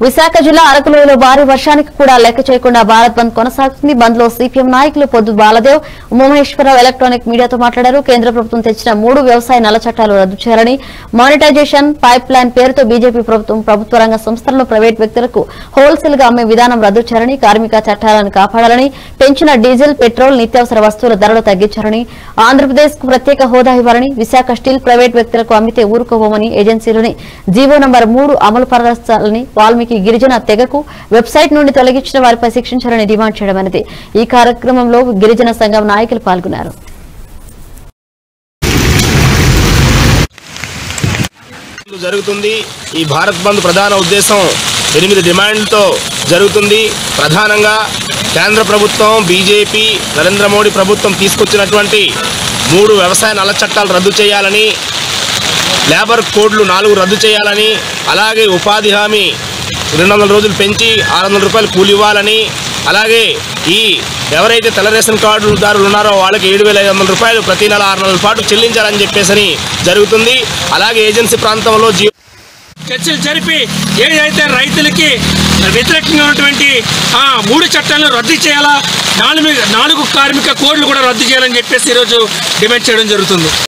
విశాఖ జిల్లా అరకులోయలో భారీ వర్షానికి కూడా లెక్క చేయకుండా భారత్ బంద్ కొనసాగుతుంది బంద్ లో సిపిఎం నాయకులు పొద్దు బాలదేవ్ ఉమామహేశ్వరరావు ఎలక్ట్రానిక్ మీడియాతో మాట్లాడారు కేంద్ర ప్రభుత్వం తెచ్చిన మూడు వ్యవసాయ నల్ల చట్టాలు రద్దు చేయాలని మానిటైజేషన్ పైప్ లైన్ పేరుతో బీజేపీ ప్రభుత్వం ప్రభుత్వ రంగ సంస్థలను ప్రైవేట్ వ్యక్తులకు హోల్సేల్ గా అమ్మే విధానం రద్దు చేయాలని కార్మిక చట్టాలను కాపాడాలని పెంచిన డీజిల్ పెట్రోల్ నిత్యావసర వస్తువుల ధరలు తగ్గించాలని ఆంధ్రప్రదేశ్ కు ప్రత్యేక హోదా ఇవ్వాలని విశాఖ స్టీల్ ప్రైవేట్ వ్యక్తులకు అమ్మితే ఊరుకోబోమని ఏజెన్సీలోని జీవో నంబర్ మూడు అమలు పరచాలని వాల్మీకి గిరిజన తెగకు వెబ్సైట్ నుండి తొలగించిన వారిపై శిక్షించాలని డిమాండ్ చేయడమైనది ఈ కార్యక్రమంలో గిరిజన సంఘం నాయకులు పాల్గొన్నారు బంద్ జరుగుతుంది ఈ భారత్ బంద్ ప్రధాన ఉద్దేశం ఎనిమిది డిమాండ్లతో జరుగుతుంది ప్రధానంగా కేంద్ర ప్రభుత్వం బీజేపీ నరేంద్ర మోడీ ప్రభుత్వం తీసుకొచ్చినటువంటి మూడు వ్యవసాయ నల్ల చట్టాలు రద్దు చేయాలని లేబర్ కోడ్లు నాలుగు రద్దు చేయాలని అలాగే ఉపాధి హామీ రెండు వందల రోజులు పెంచి ఆరు వందల రూపాయలు కూలి ఇవ్వాలని అలాగే ఈ ఎవరైతే తెల్ల రేషన్ కార్డుదారులు ఉన్నారో వాళ్ళకి ఏడు వేల ఐదు వందల రూపాయలు ప్రతి నెల ఆరు నెలల పాటు చెల్లించాలని చెప్పేసి జరుగుతుంది అలాగే ఏజెన్సీ ప్రాంతంలో జీ చర్చలు జరిపి ఏదైతే రైతులకి వ్యతిరేకంగా ఉన్నటువంటి ఆ మూడు చట్టాలను రద్దు చేయాలా నాలుగు నాలుగు కార్మిక కోడ్లు కూడా రద్దు చేయాలని చెప్పేసి ఈరోజు డిమాండ్ చేయడం జరుగుతుంది